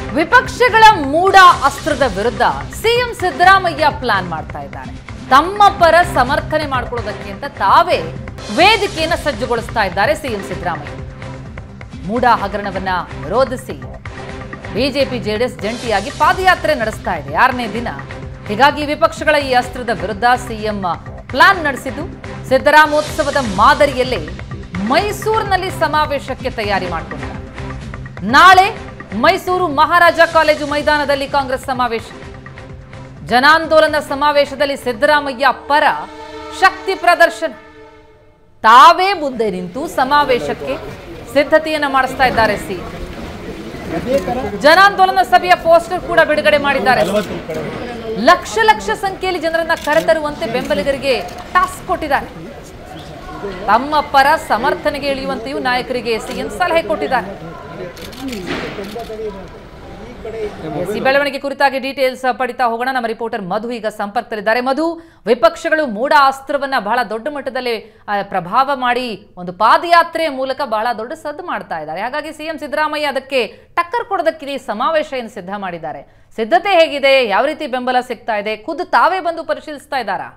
ವಿಪಕ್ಷಗಳ ಮೂಡ ಅಸ್ತ್ರದ ವಿರುದ್ಧ CM Siddaramaiah plan ಮಾಡ್ತಾ ಇದ್ದಾರೆ ತಮ್ಮ ಪರ ಸಮರ್ಥನೆ ಮಾಡ್ಕೊಳ್ಳೋದಕ್ಕೆ ಅಂತ ತಾವೇ ವೇದಿಕೆಯನ್ನ ಸಜ್ಜುಗೊಳಿಸ್ತಾ ಇದ್ದಾರೆ ಸಿಎಂ ಸಿದ್ದರಾಮಯ್ಯ ಮೂಡ ಹಗರಣವನ್ನ ವಿರೋಧಿಸಿ ಬಿಜೆಪಿ ಜೆಡಿಎಸ್ ಜಂಟಿಯಾಗಿ ಪಾದಯಾತ್ರೆ ನಡೆಸ್ತಾ ಇದೆ ಆರನೇ ದಿನ ಹೀಗಾಗಿ ವಿಪಕ್ಷಗಳ ಈ ಅಸ್ತ್ರದ ವಿರುದ್ಧ ಸಿಎಂ ಪ್ಲಾನ್ ನಡೆಸಿದ್ದು ಸಿದ್ದರಾಮೋತ್ಸವದ ಮಾದರಿಯಲ್ಲೇ ಮೈಸೂರಿನಲ್ಲಿ ಸಮಾವೇಶಕ್ಕೆ ತಯಾರಿ ಮಾಡಿಕೊಂಡಿದ್ದಾರೆ ನಾಳೆ ಮೈಸೂರು ಮಹಾರಾಜ ಕಾಲೇಜು ಮೈದಾನದಲ್ಲಿ ಕಾಂಗ್ರೆಸ್ ಸಮಾವೇಶ ಜನಾಂದೋಲನ ಸಮಾವೇಶದಲ್ಲಿ ಸಿದ್ದರಾಮಯ್ಯ ಪರ ಶಕ್ತಿ ಪ್ರದರ್ಶನ ತಾವೇ ಮುಂದೆ ನಿಂತು ಸಮಾವೇಶಕ್ಕೆ ಸಿದ್ಧತೆಯನ್ನ ಮಾಡಿಸ್ತಾ ಇದ್ದಾರೆ ಸಿ ಜನಾಂದೋಲನ ಸಭೆಯ ಪೋಸ್ಟರ್ ಕೂಡ ಬಿಡುಗಡೆ ಮಾಡಿದ್ದಾರೆ ಲಕ್ಷ ಲಕ್ಷ ಸಂಖ್ಯೆಯಲ್ಲಿ ಜನರನ್ನ ಕರೆತರುವಂತೆ ಬೆಂಬಲಿಗರಿಗೆ ಟಾಸ್ಕ್ ಕೊಟ್ಟಿದ್ದಾರೆ ತಮ್ಮ ಪರ ಸಮರ್ಥನೆಗೆ ಇಳಿಯುವಂತೆಯೂ ನಾಯಕರಿಗೆ ಸಿಎಂ ಸಲಹೆ ಕೊಟ್ಟಿದ್ದಾರೆ ಎಸ್, ಈ ಬೆಳವಣಿಗೆ ಕುರಿತಾಗಿ ಡೀಟೇಲ್ಸ್ ಪಡಿತಾ ಹೋಗೋಣ ನಮ್ಮ ರಿಪೋರ್ಟರ್ ಮಧು ಈಗ ಸಂಪರ್ಕದಲ್ಲಿದ್ದಾರೆ ಮಧು ವಿಪಕ್ಷಗಳು ಮೂಡ ಅಸ್ತ್ರವನ್ನ ಬಹಳ ದೊಡ್ಡ ಮಟ್ಟದಲ್ಲಿ ಆ, ಪ್ರಭಾವ ಮಾಡಿ ಒಂದು ಪಾದಯಾತ್ರೆಯ ಮೂಲಕ ಬಹಳ ದೊಡ್ಡ ಸದ್ದು ಮಾಡ್ತಾ ಇದ್ದಾರೆ ಹಾಗಾಗಿ ಸಿಎಂ ಸಿದ್ದರಾಮಯ್ಯ ಅದಕ್ಕೆ ಟಕ್ಕರ್ ಕೊಡೋದಕ್ಕೆ ಈ ಸಮಾವೇಶ ಏನು ಸಿದ್ಧ ಮಾಡಿದ್ದಾರೆ ಸಿದ್ಧತೆ ಹೇಗಿದೆ ಯಾವ ರೀತಿ ಬೆಂಬಲ ಸಿಗ್ತಾ ಇದೆ ಖುದ್ದು ತಾವೇ ಬಂದು ಪರಿಶೀಲಿಸ್ತಾ ಇದ್ದಾರಾ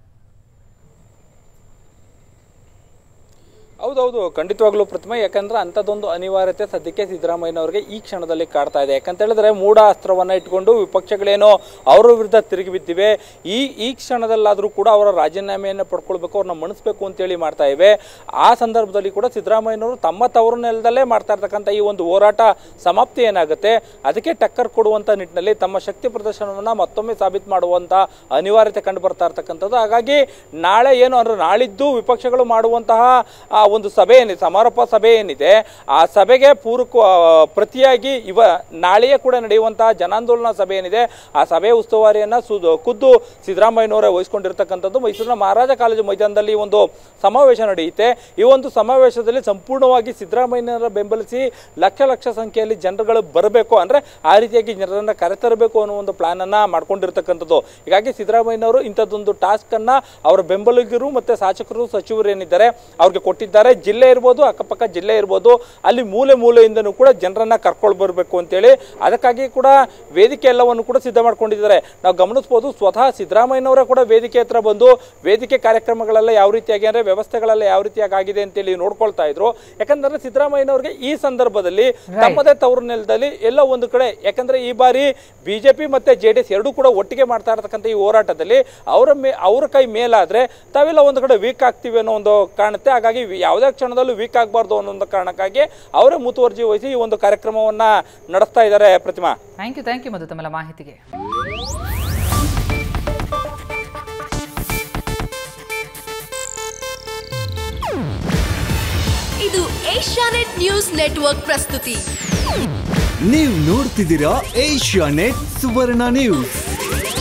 ಹೌದೌದು ಖಂಡಿತವಾಗ್ಲೂ ಪ್ರತಿಮೆ ಯಾಕಂದ್ರೆ ಅಂಥದ್ದೊಂದು ಅನಿವಾರ್ಯತೆ ಸದ್ಯಕ್ಕೆ ಸಿದ್ದರಾಮಯ್ಯನವರಿಗೆ ಈ ಕ್ಷಣದಲ್ಲಿ ಕಾಡ್ತಾ ಇದೆ ಯಾಕಂತ ಹೇಳಿದ್ರೆ ಮೂಢ ಅಸ್ತ್ರವನ್ನ ಇಟ್ಕೊಂಡು ವಿಪಕ್ಷಗಳೇನೋ ಅವರ ವಿರುದ್ಧ ತಿರುಗಿ ಬಿದ್ದಿವೆ ಈ ಈ ಕ್ಷಣದಲ್ಲಾದರೂ ಕೂಡ ಅವರ ರಾಜೀನಾಮೆಯನ್ನು ಪಡ್ಕೊಳ್ಬೇಕು ಅವ್ರನ್ನ ಮಣಿಸ್ಬೇಕು ಅಂತೇಳಿ ಮಾಡ್ತಾ ಇವೆ ಆ ಸಂದರ್ಭದಲ್ಲಿ ಕೂಡ ಸಿದ್ದರಾಮಯ್ಯನವರು ತಮ್ಮ ತವರು ನೆಲದಲ್ಲೇ ಮಾಡ್ತಾ ಇರ್ತಕ್ಕಂಥ ಈ ಒಂದು ಹೋರಾಟ ಸಮಾಪ್ತಿ ಏನಾಗುತ್ತೆ ಅದಕ್ಕೆ ಟಕ್ಕರ್ ಕೊಡುವಂಥ ನಿಟ್ಟಿನಲ್ಲಿ ತಮ್ಮ ಶಕ್ತಿ ಪ್ರದರ್ಶನವನ್ನು ಮತ್ತೊಮ್ಮೆ ಸಾಬೀತು ಮಾಡುವಂಥ ಅನಿವಾರ್ಯತೆ ಕಂಡು ಬರ್ತಾ ಇರ್ತಕ್ಕಂಥದ್ದು ಹಾಗಾಗಿ ನಾಳೆ ಏನು ಅಂದ್ರೆ ನಾಳಿದ್ದು ವಿಪಕ್ಷಗಳು ಮಾಡುವಂತಹ ಆ ಒಂದು ಸಭೆ ಏನಿದೆ ಸಮಾರೋಪ ಸಭೆ ಏನಿದೆ ಆ ಸಭೆಗೆ ಪೂರಕ ಆ, ಪ್ರತಿಯಾಗಿ ಇವ ನಾಳೆಯೇ ಕೂಡ ನಡೆಯುವಂತಹ ಜನಾಂದೋಲನ ಸಭೆ ಏನಿದೆ ಆ ಸಭೆ ಉಸ್ತುವಾರಿಯನ್ನ ಸು- ಖುದ್ದು ಸಿದ್ದರಾಮಯ್ಯನವರೇ ವಹಿಸಿಕೊಂಡಿರ್ತಕ್ಕಂಥದ್ದು ಮೈಸೂರಿನ ಮಹಾರಾಜ ಕಾಲೇಜು ಮೈದಾನದಲ್ಲಿ ಒಂದು ಸಮಾವೇಶ ನಡೆಯುತ್ತೆ ಈ ಒಂದು ಸಮಾವೇಶದಲ್ಲಿ ಸಂಪೂರ್ಣವಾಗಿ ಸಿದ್ದರಾಮಯ್ಯನವರ ಬೆಂಬಲಿಸಿ ಲಕ್ಷ ಲಕ್ಷ ಸಂಖ್ಯೆಯಲ್ಲಿ ಜನರುಗಳು ಬರಬೇಕು ಅಂದ್ರೆ ಆ ರೀತಿಯಾಗಿ ಜನರನ್ನ ಕರೆತರಬೇಕು ಅನ್ನೋ ಒಂದು ಪ್ಲಾನ್ ಅನ್ನ ಮಾಡ್ಕೊಂಡಿರ್ತಕ್ಕಂಥದ್ದು ಹೀಗಾಗಿ ಸಿದ್ದರಾಮಯ್ಯನವರು ಇಂಥದ್ದೊಂದು ಟಾಸ್ಕ್ ಅನ್ನ ಅವರ ಬೆಂಬಲಿಗರು ಮತ್ತೆ ಶಾಸಕರು ಸಚಿವರು ಏನಿದ್ದಾರೆ ಅವ್ರಿಗೆ ಕೊಟ್ಟಿದ್ದಾರೆ ಜಿಲ್ಲೆ ಇರ್ಬೋದು ಅಕ್ಕಪಕ್ಕ ಜಿಲ್ಲೆ ಇರ್ಬೋದು ಅಲ್ಲಿ ಮೂಲೆ ಮೂಲೆಯಿಂದನೂ ಕೂಡ ಜನರನ್ನ ಕರ್ಕೊಂಡು ಬರಬೇಕು ಅಂತೇಳಿ ಅದಕ್ಕಾಗಿ ಕೂಡ ವೇದಿಕೆ ಎಲ್ಲವನ್ನು ಕೂಡ ಸಿದ್ಧ ಮಾಡ್ಕೊಂಡಿದ್ದಾರೆ ನಾವು ಗಮನಿಸ್ಬೋದು ಸ್ವತಃ ಸಿದ್ದರಾಮಯ್ಯನವರೇ ಕೂಡ ವೇದಿಕೆ ಹತ್ರ ಬಂದು ವೇದಿಕೆ ಕಾರ್ಯಕ್ರಮಗಳೆಲ್ಲ ಯಾವ ರೀತಿಯಾಗಿ ಅಂದ್ರೆ ವ್ಯವಸ್ಥೆಗಳೆಲ್ಲ ಯಾವ ರೀತಿಯಾಗಿ ಆಗಿದೆ ಅಂತೇಳಿ ನೋಡ್ಕೊಳ್ತಾ ಇದ್ರು ಯಾಕಂದ್ರೆ ಸಿದ್ದರಾಮಯ್ಯನವರಿಗೆ ಈ ಸಂದರ್ಭದಲ್ಲಿ ತಮ್ಮದೇ ತವರು ನೆಲದಲ್ಲಿ ಎಲ್ಲೋ ಒಂದು ಕಡೆ ಯಾಕಂದ್ರೆ ಈ ಬಾರಿ ಬಿಜೆಪಿ ಮತ್ತೆ ಜೆ ಡಿ ಎಸ್ ಎರಡೂ ಕೂಡ ಒಟ್ಟಿಗೆ ಮಾಡ್ತಾ ಇರತಕ್ಕಂಥ ಈ ಹೋರಾಟದಲ್ಲಿ ಅವರ ಮೇ ಅವ್ರ ಕೈ ಮೇಲಾದ್ರೆ ತಾವೆಲ್ಲ ಒಂದು ಕಡೆ ವೀಕ್ ಆಗ್ತೀವಿ ಅನ್ನೋ ಒಂದು ಕಾಣುತ್ತೆ ಹಾಗಾಗಿ ವಿ- ಯಾವುದೇ ಕ್ಷಣದಲ್ಲೂ ವೀಕ್ ಆಗಬಾರ್ದು ಅನ್ನೋ ಒಂದು ಕಾರಣಕ್ಕಾಗಿ ಅವರೇ ಮುತುವರ್ಜಿ ವಹಿಸಿ ಈ ಒಂದು ಕಾರ್ಯಕ್ರಮವನ್ನ ನಡೆಸ್ತಾ ಇದ್ದಾರೆ Prathima thank you thank you Madhu ತಮ್ಮೆಲ್ಲ ಮಾಹಿತಿಗೆ ಇದು ಏಷ್ಯಾನೆಟ್ ನ್ಯೂಸ್ ನೆಟ್ವರ್ಕ್ ಪ್ರಸ್ತುತಿ ನೀವು ನೋಡ್ತಿದ್ದೀರಾ ಏಷ್ಯಾ ನೆಟ್ ಸುವರ್ಣ ನ್ಯೂಸ್